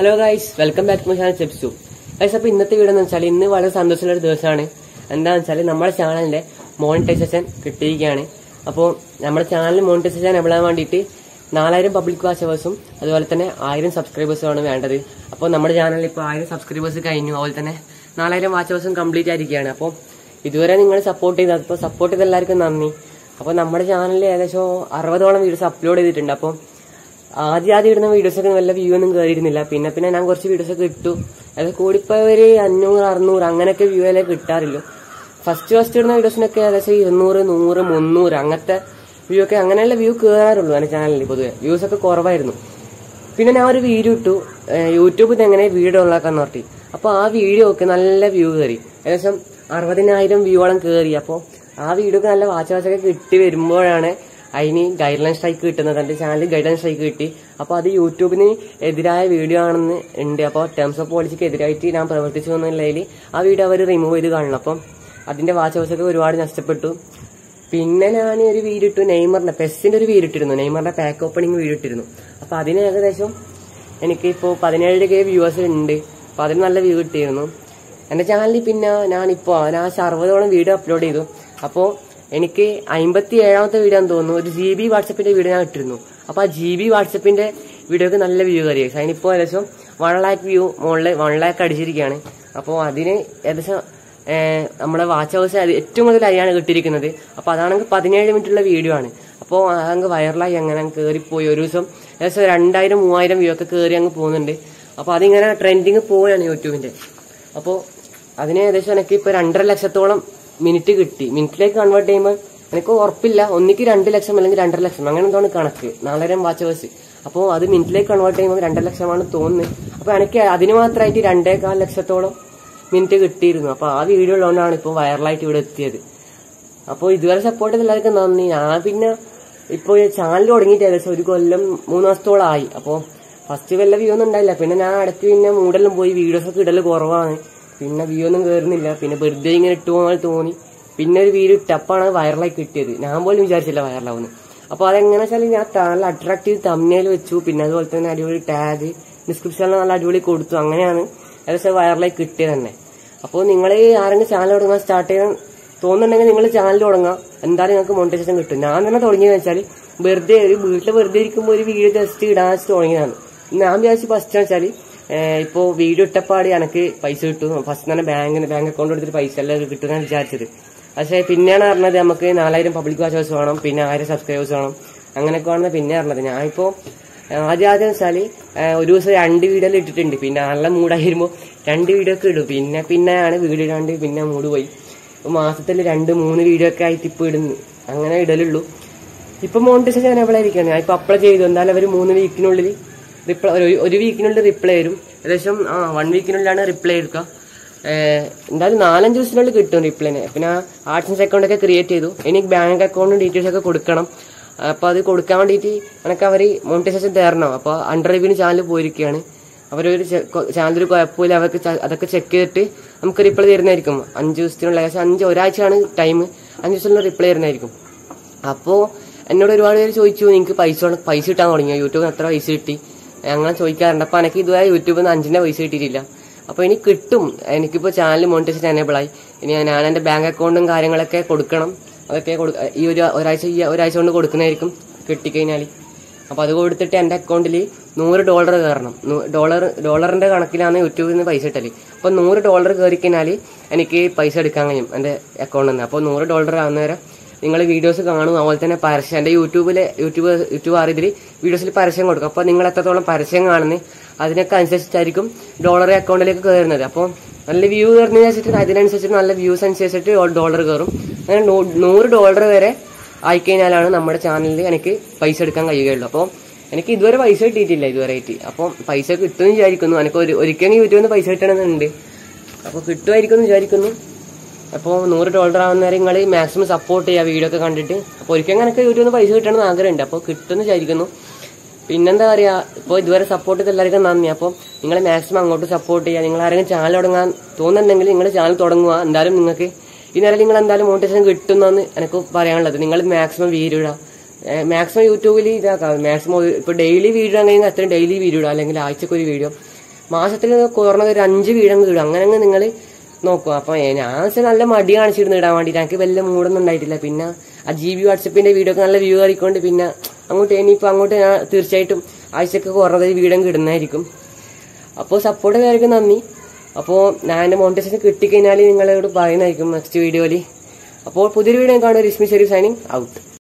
hello guys welcome back to my channel steps to guys അപ്പൊ ഇന്നത്തെ video എന്ന് വെച്ചാൽ ഇന്ന് വളരെ സന്തോഷമുള്ള ഒരു ദിവസമാണ് എന്താണെന്ന് വെച്ചാൽ നമ്മുടെ ചാനലിന്റെ മോണിറ്റൈസേഷൻ കിട്ടിയിരിക്കുകയാണ് അപ്പോൾ നമ്മുടെ ചാനൽ മോണിറ്റൈസേഷൻ എവിടാൻ വേണ്ടിയിട്ട് നാലായിരം പബ്ലിക് വാച്ചവേഴ്സും അതുപോലെ തന്നെ ആയിരം സബ്സ്ക്രൈബേഴ്സുമാണ് വേണ്ടത് അപ്പോൾ നമ്മുടെ ചാനലിൽ ഇപ്പോൾ ആയിരം സബ്സ്ക്രൈബേഴ്സ് കഴിഞ്ഞു അതുപോലെ തന്നെ നാലായിരം വാച്ചവേഴ്സും കംപ്ലീറ്റ് ആയിരിക്കുകയാണ് അപ്പോൾ ഇതുവരെ നിങ്ങൾ സപ്പോർട്ട് ചെയ്ത് അപ്പോൾ സപ്പോർട്ട് ചെയ്ത എല്ലാവർക്കും നന്ദി അപ്പോൾ നമ്മുടെ ചാനലിൽ ഏകദേശം അറുപതോളം വീഡിയോസ് അപ്ലോഡ് ചെയ്തിട്ടുണ്ട് അപ്പോൾ ആദ്യം ആദ്യം ഇടുന്ന വീഡിയോസ് ഒക്കെ വല്ല വ്യൂ ഒന്നും കയറിയിരുന്നില്ല പിന്നെ പിന്നെ ഞാൻ കുറച്ച് വീഡിയോസ് ഒക്കെ ഇട്ടു അത് കൂടിപ്പോ ഒരു അഞ്ഞൂറ് അറുന്നൂറ് അങ്ങനെയൊക്കെ വ്യൂ അല്ലേ കിട്ടാറില്ല ഫസ്റ്റ് ഫസ്റ്റ് ഇടുന്ന വീഡിയോസിനൊക്കെ ഏകദേശം ഇരുന്നൂറ് നൂറ് മുന്നൂറ് അങ്ങനത്തെ വ്യൂ ഒക്കെ അങ്ങനെയുള്ള വ്യൂ കയറാറുള്ളൂ എൻ്റെ ചാനലിൽ പൊതുവെ വ്യൂസ് ഒക്കെ കുറവായിരുന്നു പിന്നെ ഞാൻ ഒരു വീഡിയോ ഇട്ടു ഏഹ് യൂട്യൂബിൽ നിന്ന് എങ്ങനെ വീഡിയോ ഉണ്ടാക്കാന്ന് പറഞ്ഞു അപ്പൊ ആ വീഡിയോ ഒക്കെ നല്ല വ്യൂ കയറി ഏകദേശം അറുപതിനായിരം വ്യൂവോളം കയറി അപ്പോൾ ആ വീഡിയോക്ക് നല്ല വാച്ച് വാച്ചൊക്കെ കിട്ടി വരുമ്പോഴാണ് അതിന് ഗൈഡ് ലൈൻ സ്ട്രൈക്ക് കിട്ടുന്നത് എന്റെ ചാനലിൽ ഗൈഡ് ലൈൻ സ്ട്രൈക്ക് കിട്ടി അപ്പോൾ അത് യൂട്യൂബിന് എതിരായ വീഡിയോ ആണെന്ന് ഉണ്ട് അപ്പോൾ ടേംസ് ഓഫ് പോളിസിക്ക് എതിരായിട്ട് ഞാൻ പ്രവർത്തിച്ചു എന്നുള്ളതിൽ ആ വീഡിയോ അവർ റിമൂവ് ചെയ്ത് കാണണം അപ്പം അതിന്റെ വാച്ച് വാച്ചൊക്കെ ഒരുപാട് നഷ്ടപ്പെട്ടു പിന്നെ ഞാൻ ഒരു വീഡിയോ ഇട്ടു നെയ്മറിന്റെ പെസ്സിന്റെ ഒരു വീഡിയോ ഇട്ടിരുന്നു നെയ്മറിന്റെ പാക്ക് ഓപ്പണിംഗ് വീഡിയോ ഇട്ടിരുന്നു അപ്പൊ അതിന് ഏകദേശം എനിക്കിപ്പോ പതിനേഴ് കെ വ്യൂവേഴ്സ് ഉണ്ട് അപ്പൊ അതിന് നല്ല വ്യൂ കിട്ടിയിരുന്നു എന്റെ ചാനലിൽ പിന്നെ ഞാനിപ്പോ ഞാൻ അറുപതോളം വീഡിയോ അപ്ലോഡ് ചെയ്തു അപ്പോ എനിക്ക് അമ്പത്തി ഏഴാമത്തെ വീഡിയോ എന്ന് തോന്നുന്നു ഒരു ജി ബി വാട്സപ്പിന്റെ വീഡിയോ ഞാൻ ഇട്ടിരുന്നു അപ്പൊ ആ ജി ബി വാട്സപ്പിന്റെ വീഡിയോക്ക് നല്ല വ്യൂ കയറി അതിനിപ്പോ ഏകദേശം വൺ ലാക്ക് വ്യൂ മുകളിൽ വൺ ലാക്ക് അടിച്ചിരിക്കുകയാണ് അപ്പോൾ അതിന് ഏകദേശം ഏഹ് നമ്മുടെ വാച്ച് ഹൗസ് ഏറ്റവും കൂടുതൽ അരിയാണ് കിട്ടിയിരിക്കുന്നത് അപ്പൊ അതാണെങ്കിൽ പതിനേഴ് മിനിറ്റുള്ള വീഡിയോ ആണ് അപ്പോൾ അതങ്ങ് വൈറലായി അങ്ങനെ അങ്ങ് കയറിപ്പോയി ഒരു ദിവസം ഏകദേശം രണ്ടായിരം മൂവായിരം വ്യൂ ഒക്കെ കയറി അങ്ങ് പോകുന്നുണ്ട് അപ്പൊ അതിങ്ങനെ ട്രെൻഡിങ് പോവുകയാണ് യൂട്യൂബിന്റെ അപ്പോൾ അതിന് ഏകദേശം എനിക്ക് ഇപ്പൊ രണ്ടര ലക്ഷത്തോളം മിനിറ്റ് കിട്ടി മിനിറ്റിലേക്ക് കൺവേർട്ട് ചെയ്യുമ്പോൾ എനിക്ക് ഉറപ്പില്ല ഒന്നിക്ക് രണ്ട് ലക്ഷം അല്ലെങ്കിൽ രണ്ടര ലക്ഷം അങ്ങനെ എന്താണ് കണക്ക് നാലരം വാച്ച് ഹവേഴ്സ് അപ്പോൾ അത് മിനിറ്റിലേക്ക് കൺവേർട്ട് ചെയ്യുമ്പോൾ രണ്ടര ലക്ഷമാണ് തോന്നുന്നത് അപ്പോൾ എനിക്ക് അതിന് മാത്രമായിട്ട് രണ്ടേകാൽ ലക്ഷത്തോളം മിനിറ്റ് കിട്ടിയിരുന്നു അപ്പോൾ ആ വീഡിയോ ഉള്ളതുകൊണ്ടാണ് ഇപ്പോൾ വൈറലായിട്ട് ഇവിടെ എത്തിയത് അപ്പോൾ ഇതുവരെ സപ്പോർട്ട് ചെയ്ത എല്ലാവർക്കും നന്ദി ഞാൻ പിന്നെ ഇപ്പോൾ ചാനൽ തുടങ്ങിയിട്ട് ഏകദേശം ഒരു കൊല്ലം മൂന്ന് മാസത്തോളം ആയി അപ്പോൾ ഫസ്റ്റ് വല്ല വ്യൂ ഒന്നും ഉണ്ടായില്ല പിന്നെ ഞാൻ ഇടയ്ക്ക് പിന്നെ മൂടെല്ലാം പോയി വീഡിയോസ് ഒക്കെ ഇടൽ കുറവാണ് പിന്നെ വ്യൂ ഒന്നും കയറുന്നില്ല പിന്നെ വെറുതെ ഇങ്ങനെ ഇട്ടു പോകാൻ തോന്നി പിന്നെ ഒരു വീഡിയോ ഇട്ടപ്പാണ് വൈറലായി കിട്ടിയത് ഞാൻ പോലും വിചാരിച്ചില്ല വൈറലാവുന്നു അപ്പോൾ അതെങ്ങനെ വെച്ചാൽ ഞാൻ നല്ല അട്രാക്റ്റീവ് തമ്മിൽ വെച്ചു പിന്നെ അതുപോലെ തന്നെ അടിപൊളി ടാഗ് ഡിസ്ക്രിപ്ഷനിൽ നല്ല അടിപൊളി കൊടുത്തു അങ്ങനെയാണ് ഏകദേശം വൈറലായി കിട്ടിയത് തന്നെ അപ്പോൾ നിങ്ങൾ ആരെങ്കിലും ചാനൽ തുടങ്ങാൻ സ്റ്റാർട്ട് ചെയ്യാൻ തോന്നുന്നുണ്ടെങ്കിൽ നിങ്ങൾ ചാനൽ തുടങ്ങാം എന്തായാലും നിങ്ങൾക്ക് മോണിറ്റൈസേഷൻ കിട്ടും ഞാൻ തന്നെ തുടങ്ങിയെന്ന് വെച്ചാൽ വെറുതെ ഒരു വീട്ടിൽ വെറുതെ ഇരിക്കുമ്പോൾ ഒരു വീഡിയോ ജസ്റ്റ് ഇടാൻ വെച്ച് തുടങ്ങിയതാണ് ഞാൻ വിചാരിച്ചു ഫസ്റ്റ് വെച്ചാൽ ഇപ്പോൾ വീഡിയോ ഇട്ടപ്പാട് എനിക്ക് പൈസ കിട്ടും ഫസ്റ്റ് തന്നെ ബാങ്കിന് ബാങ്ക് അക്കൗണ്ട് എടുത്തിട്ട് പൈസ എല്ലാം കിട്ടുമെന്നാണ് വിചാരിച്ചത് പക്ഷേ പിന്നെയാണ് അറിഞ്ഞത് നമുക്ക് നാലായിരം പബ്ലിക് വാച്ചേഴ്സ് വേണം പിന്നെ ആയിരം സബ്സ്ക്രൈബേഴ്സ് വേണം അങ്ങനെയൊക്കെ ആണ് പിന്നെ അറിഞ്ഞത് ഞാനിപ്പോൾ ആദ്യം ആദ്യം വെച്ചാല് ഒരു ദിവസം രണ്ട് വീഡിയോ ഇട്ടിട്ടുണ്ട് പിന്നെ നല്ല മൂടായി വരുമ്പോ രണ്ട് വീഡിയോ ഒക്കെ ഇടും പിന്നെ പിന്നെയാണ് വീഡിയോ ഇടാണ്ട് പിന്നെ മൂട് പോയി മാസത്തിൽ രണ്ട് മൂന്ന് വീഡിയോ ഒക്കെ ആയിട്ട് ഇപ്പൊ ഇടുന്നു അങ്ങനെ ഇടലുള്ളൂ ഇപ്പൊ മോണിറ്റൈസേഷൻ ഞാൻ എവിടെ ഇരിക്കുകയാണ് ഞാൻ ഇപ്പൊ അപ്ലൈ ചെയ്തു എന്തായാലും അവർ മൂന്ന് വീക്കിനുള്ളിൽ റിപ്ലൈ ഒരു വീക്കിനുള്ളിൽ റിപ്ലൈ വരും ഏകദേശം ആ വൺ വീക്കിനുള്ളിലാണ് റിപ്ലൈ എടുക്കുക ഏഹ് എന്തായാലും നാലഞ്ച് ദിവസത്തിനുള്ളിൽ കിട്ടും റിപ്ലൈന് പിന്നെ ആർട്സ് അക്കൗണ്ട് ഒക്കെ ക്രിയേറ്റ് ചെയ്തു എനിക്ക് ബാങ്ക് അക്കൗണ്ടും ഡീറ്റെയിൽസ് ഒക്കെ കൊടുക്കണം അപ്പൊ അത് കൊടുക്കാൻ വേണ്ടിയിട്ട് എനിക്ക് അവർ മോണിറ്റൈസേഷൻ തരണം അപ്പൊ അണ്ടർ റിവ്യൂവിന് ചാനൽ പോയിരിക്കുകയാണ് അവരൊരു ചാനലിൽ കുഴപ്പമില്ല അവർക്ക് ച- അതൊക്കെ ചെക്ക് ചെയ്തിട്ട് നമുക്ക് റിപ്ലൈ തരുന്നതായിരിക്കും അഞ്ച് ദിവസത്തിനുള്ള ഏകദേശം അഞ്ച് ഒരാഴ്ചയാണ് ടൈം അഞ്ച് ദിവസത്തിനുള്ള റിപ്ലൈ തരുന്നതായിരിക്കും അപ്പോ എന്നോട് ഒരുപാട് പേര് ചോദിച്ചു നിങ്ങൾക്ക് പൈസ വേണം- പൈസ കിട്ടാൻ തുടങ്ങിയോ യൂട്യൂബിൽ എത്ര പൈസ കിട്ടി അങ്ങനെ ചോദിക്കാറുണ്ട് അപ്പൊ എനിക്ക് ഇതുവരെ യൂട്യൂബിൽ നിന്ന് അഞ്ചിന്റെ പൈസ കിട്ടിയിട്ടില്ല അപ്പൊ ഇനി കിട്ടും എനിക്കിപ്പോ ചാനൽ മോണിറ്റൈസേഷൻ എനേബിൾ ആയി ഇനി ഞാൻ എന്റെ ബാങ്ക് അക്കൗണ്ടും കാര്യങ്ങളൊക്കെ കൊടുക്കണം അതൊക്കെ കൊടു- ഈ ഒരു ഒരാഴ്ച ഈ ഒരാഴ്ച കൊണ്ട് കൊടുക്കുന്നതായിരിക്കും കിട്ടിക്കഴിഞ്ഞാൽ അപ്പൊ അത് കൊടുത്തിട്ട് എന്റെ അക്കൗണ്ടിൽ നൂറ് ഡോളർ കയറണം നൂ- ഡോളർ ഡോളറിന്റെ കണക്കിലാണ് യൂട്യൂബിൽ നിന്ന് പൈസ ഇട്ടല് അപ്പൊ നൂറ് ഡോളർ കയറി കഴിഞ്ഞാൽ എനിക്ക് പൈസ എടുക്കാൻ കഴിയും എന്റെ അക്കൗണ്ടിൽ നിന്ന് അപ്പൊ നൂറ് ഡോളർ ആവുന്നേരം നിങ്ങൾ വീഡിയോസ് കാണും അതുപോലെ തന്നെ പരസ്യം എന്റെ യൂട്യൂബിലെ യൂട്യൂബ് യൂട്യൂബ് അറിയതിൽ വീഡിയോസിൽ പരസ്യം കൊടുക്കും അപ്പൊ നിങ്ങൾ എത്രത്തോളം പരസ്യം കാണുന്നത് അതിനൊക്കെ അനുസരിച്ചിട്ടായിരിക്കും ഡോളർ അക്കൗണ്ടിലേക്ക് കയറുന്നത് അപ്പോൾ നല്ല വ്യൂ കയറുന്ന വെച്ചിട്ട് അതിനനുസരിച്ചിട്ട് നല്ല വ്യൂസ് അനുസരിച്ചിട്ട് ഡോളർ കയറും അങ്ങനെ നൂ- നൂറ് ഡോളർ വരെ ആയിക്കഴിഞ്ഞാലാണ് നമ്മുടെ ചാനലിൽ എനിക്ക് പൈസ എടുക്കാൻ കഴിയുകയുള്ളൂ അപ്പോൾ എനിക്ക് ഇതുവരെ പൈസ കിട്ടിയിട്ടില്ല ഇതുവരെ ആയിട്ട് അപ്പോൾ പൈസ കിട്ടുമെന്ന് വിചാരിക്കുന്നു എനിക്ക് ഒരു ഒരിക്കലും യൂട്യൂബിൽ നിന്ന് പൈസ കിട്ടണമെന്നുണ്ട് അപ്പോൾ കിട്ടുമായിരിക്കും എന്ന് വിചാരിക്കുന്നു അപ്പോൾ നൂറ് ഡോളർ ആവുന്നവരെ നിങ്ങൾ മാക്സിമം സപ്പോർട്ട് ചെയ്യുക വീഡിയോ ഒക്കെ കണ്ടിട്ട് അപ്പോൾ ഒരിക്കലും എനിക്ക് യൂട്യൂബിൽ നിന്ന് പൈസ കിട്ടണമെന്ന് ആഗ്രഹമുണ്ട് അപ്പോൾ കിട്ടുമെന്ന് വിചാരിക്കുന്നു പിന്നെന്താ പറയാ ഇപ്പോൾ ഇതുവരെ സപ്പോർട്ട് ചെയ്ത എല്ലാവർക്കും നന്ദി അപ്പോൾ നിങ്ങൾ മാക്സിമം അങ്ങോട്ട് സപ്പോർട്ട് ചെയ്യുക നിങ്ങൾ ആരെങ്കിലും ചാനൽ തുടങ്ങാൻ തോന്നുന്നുണ്ടെങ്കിൽ നിങ്ങൾ ചാനൽ തുടങ്ങുക എന്തായാലും നിങ്ങൾക്ക് ഈ നേരം നിങ്ങൾ എന്തായാലും മോട്ടിവേഷൻ കിട്ടുമെന്നാണ് എനിക്ക് പറയാനുള്ളത് നിങ്ങൾ മാക്സിമം വീഡിയോ ഇടുക മാക്സിമം യൂട്യൂബിൽ ഇതാക്കാം മാക്സിമം ഇപ്പൊ ഡെയിലി വീഡിയോ ഇടാൻ കഴിഞ്ഞാൽ അത്രയും ഡെയിലി വീഡിയോ ഇടുക അല്ലെങ്കിൽ ആഴ്ചക്ക് ഒരു വീഡിയോ മാസത്തിൽ കുറഞ്ഞത് ഒരു അഞ്ച് വീടം ഇടും അങ്ങനെ അങ്ങ് നിങ്ങൾ നോക്കും അപ്പൊ ഏ- ഞാൻ വെച്ചാൽ നല്ല മടി കാണിച്ചിരുന്നു ഇടാൻ വേണ്ടിട്ട് എനിക്ക് വലിയ മൂടൊന്നും ഉണ്ടായിട്ടില്ല പിന്നെ ആ ജി ബി വാട്സപ്പിന്റെ വീഡിയോ ഒക്കെ നല്ല വ്യൂ ആയിക്കൊണ്ട് പിന്നെ അങ്ങോട്ട് ഇനിയിപ്പോ അങ്ങോട്ട് ഞാൻ തീർച്ചയായിട്ടും ആഴ്ചക്ക് കുറഞ്ഞത് വീടം ഇടുന്നതായിരിക്കും അപ്പോൾ സപ്പോർട്ട് കാര്യമൊക്കെ നന്ദി അപ്പോൾ ഞാൻ എൻ്റെ മോണിറ്റൈസേഷൻ കിട്ടിക്കഴിഞ്ഞാൽ നിങ്ങളോട് പറയുന്നതായിരിക്കും നെക്സ്റ്റ് വീഡിയോയിൽ അപ്പോൾ പുതിയൊരു വീഡിയോ കാണും രശ്മി ഷെരീഫ് സൈനിങ് ഔട്ട്